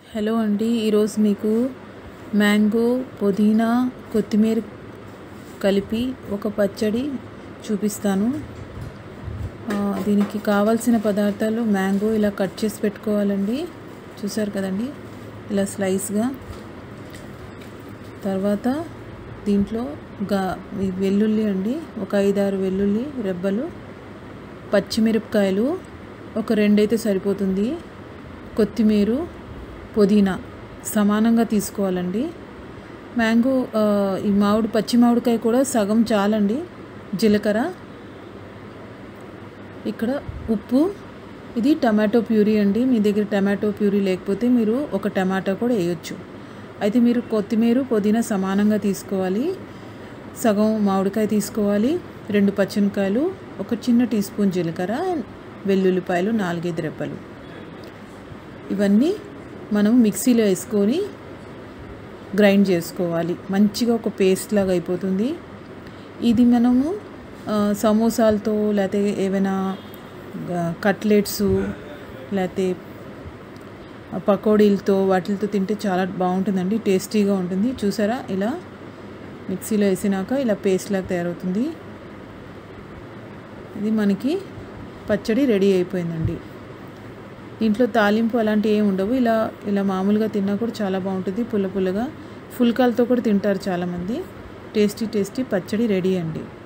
hello అండి ఈరోజు మీకు మ్యాంగో పుదీనా కొత్తిమీర కలిపి ఒక పచ్చడి చూపిస్తాను ఆ, దీనికి కావాల్సిన పదార్థాలు మ్యాంగో ఇలా కట్ చేసి పెట్టుకోవాలండి చూసారు కదండి ఇలా స్లైస్గా తర్వాత దీంట్లో గా ఈ వెల్లుల్లి అండి ఒక ఐదారు వెల్లుల్లి రెబ్బలు పచ్చిమిరపకాయలు ఒక రెండైతే సరిపోతుంది కొత్తిమీర పుదీనా సమానంగా తీసుకోవాలండి మ్యాంగో ఆ, ఈ మామిడి పచ్చి మామిడికాయ కూడా సగం చాలండి జీలకర్ర ఇక్కడ ఉప్పు ఇది టమాటో ప్యూరీ అండి మీ దగ్గర టమాటో ప్యూరీ లేకపోతే మీరు ఒక టమాటా కూడా వేయొచ్చు అయితే మీరు కొత్తిమీర పుదీనా సమానంగా తీసుకోవాలి సగం మామిడికాయ తీసుకోవాలి రెండు పచ్చిమిరకాయలు ఒక చిన్న టీ స్పూన్ జీలకర్ర వెల్లుల్లిపాయలు నాలుగైదు రెప్పలు ఇవన్నీ మనం మిక్సీలో వేసుకొని గ్రైండ్ చేసుకోవాలి మంచిగా ఒక పేస్ట్ లాగా అయిపోతుంది ఇది మనము ఆ, సమోసాలతో లేకపోతే ఏవైనా కట్లెట్స్ లేకపోతే పకోడీలతో వాటితో తింటే చాలా బాగుంటుందండి టేస్టీగా ఉంటుంది చూసారా ఇలా మిక్సీలో వేసినాక ఇలా పేస్ట్ లాగా తయారవుతుంది ఇది మనకి పచ్చడి రెడీ అయిపోయిందండి దీంట్లో తాలింపు అలాంటివి ఏమి ఉండవు ఇలా ఇలా మామూలుగా తిన్నా కూడా చాలా బాగుంటుంది పుల్ల పుల్లగా ఫుల్కాలతో కూడా తింటారు చాలామంది టేస్టీ టేస్టీ పచ్చడి రెడీ అండి